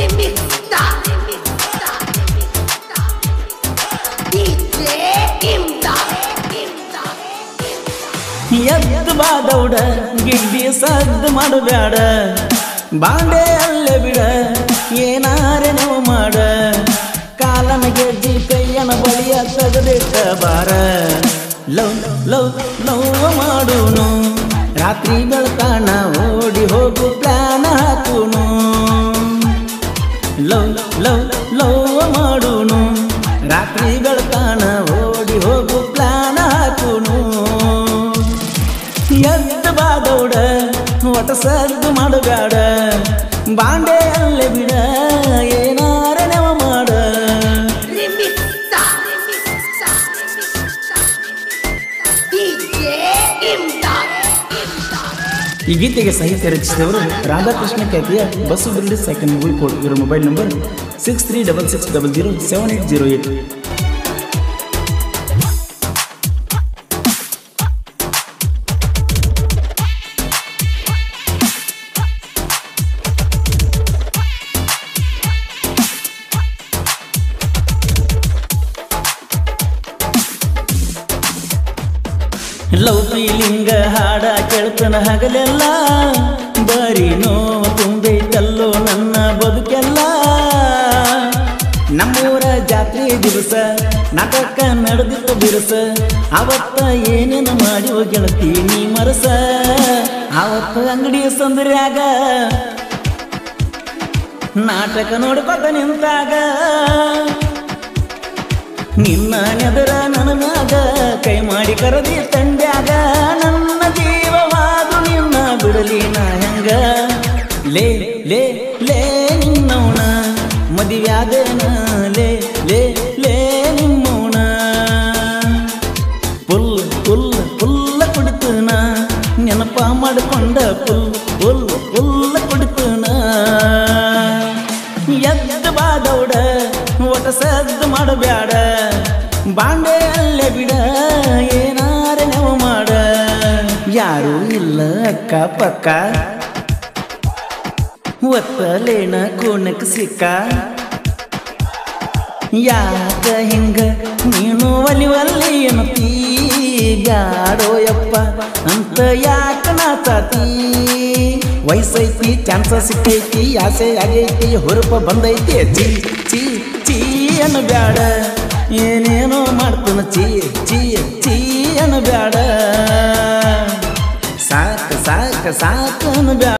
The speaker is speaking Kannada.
Remixta. DJ Imda. Imda. ಎದ್ದು ಬಾ ದೌಡ ಗಿಡ್ಡಿ ಸದ್ದು ಮಾಡಬೇಡ ಬಾಂಡೆ ಅಲ್ಲೇ ಬಿಡ ಏನಾರೆ ನಾವು ಮಾಡ ಕಾಲನ ಗೆಜ್ಜಿ ಕೈಯನ ಬಳಿಯ ತೆಗೆದಿಟ್ಟ ಬಾರ ಲವ್ ಲವ್ ಲವ್ ಮಾಡೋನು ರಾತ್ರಿ ಬೆಳತಾಣ ಓಡಿ ಹೋಗು ಪ್ಲಾನ್ ಹಾಕುನು ಲವ್ ಲವ್ ಲವ್ ಮಾಡೋನು ರಾತ್ರಿ ಬೆಳತಾಣ ಓಡಿ ಹೋಗು ಪ್ಲಾನ್ ಹಾಕುನು ಎದ್ದ ಬಾದೌಡ ಒಟ ಸದ್ದು ಮಾಡಬೇಡ ಬಾಂಡೆ ಅಲ್ಲೇ ಬಿಡ ಏನಾರ ನೆವ ಮಾಡ Remixta. DJ Imda. Imda. ಈ ಗೀತೆಗೆ ಸಾಹಿತ್ಯ ರಚಿಸಿದವರು ರಾಧಾಕೃಷ್ಣ ಖ್ಯಾತಿಯ ಬಸ್ಸು ಬಿರ್ಡಿ ಸೆಕೆಂಡ್ ಉಳ್ಕೋಡ್ ಇವರ mobile number six three double six double zero seven eight zero eight love feeling ಹಾಡ ಕೇಳ್ತನ ಹಗಲೆಲ್ಲ ಬರೀ ನೋವು ತುಂಬೈತಲ್ಲೋ ನನ್ನ ಬದುಕೆಲ್ಲ ನಮ್ಮೂರ ಜಾತ್ರೆ ದಿವಸ ನಾಟಕ ನಡೆದಿತ್ತು ಬಿರುಸ ಅವತ್ತ ಏನೇನು ಮಾಡಿ ಗೆಳತಿ ನೀ ಮರಸ ಅವತ್ತ ಅಂಗಡಿ ಸಂದ್ರ್ಯಾಗ ನಾಟಕ ನೋಡ್ಕೊತ ನಿಂತಾಗ ನಿನ್ನ ನೆದರ ನನ್ನ ಮ್ಯಾಗ ಕೈ ಮಾಡಿ ಕರದಿ ತಂಡ್ಯಾಗ ನನ್ನ ಜೀವವಾದು ನಿನ್ನ ಬಿಡಲಿ ನಾ ಹೆಂಗ ಲೇ ಲೇ ಲೇ ನಿನ್ನವನ ಮದಿವ್ಯಾದೇನ ಲೇ ಲೇ ಲೇ ನಿಮ್ಮವನ ಪುಲ್ ಪುಲ್ ಪುಲ್ಲ ಕುಡಿತನ ನೆನಪ ಮಾಡಿಕೊಂಡ ಪುಲ್ ಪುಲ್ ಪುಲ್ಲ ಕುಡಿತನ ಎದ್ದ ಬಾದೌಡ ಒಟ ಸದ್ದು ಮಾಡಬ್ಯಾಡ ಬಾಂಡೆ ಅಲ್ಲೇ ಬಿಡ ಏನಾರ ನೆವ ಮಾಡ ಯಾರೂ ಇಲ್ಲ ಅಕ್ಕ ಪಕ್ಕ ಒತ್ತಲೇನ ಕೋಣಕ್ ಸಿಕ್ಕ ಯಾಕ ಹಿಂಗ ನೀನು ಒಲಿವಲ್ಲಿ ಏನತಿ ಬ್ಯಾಡೋ ಯಪ್ಪ ಅಂತ ಯಾಕ ನಾಚಾತಿ ವಯಸ್ಸೈತಿ ಚಾನ್ಸ ಸಿಕ್ಕೈತಿ ಆಸೆ ಆಗೈತಿ ಹುರುಪ ಬಂದೈತಿ ಚೀ ಚೀ ಚೀ ಅನ್ನ ಬ್ಯಾಡ ಏನೇನೋ ಮಾಡ್ತಾನ ಚೀ ಚೀ ಚೀ ಅನ್ನ ಬ್ಯಾಡ ಸಾಕ ಸಾಕ ಸಾಕ ಅನ್ನ ಬ್ಯಾಡ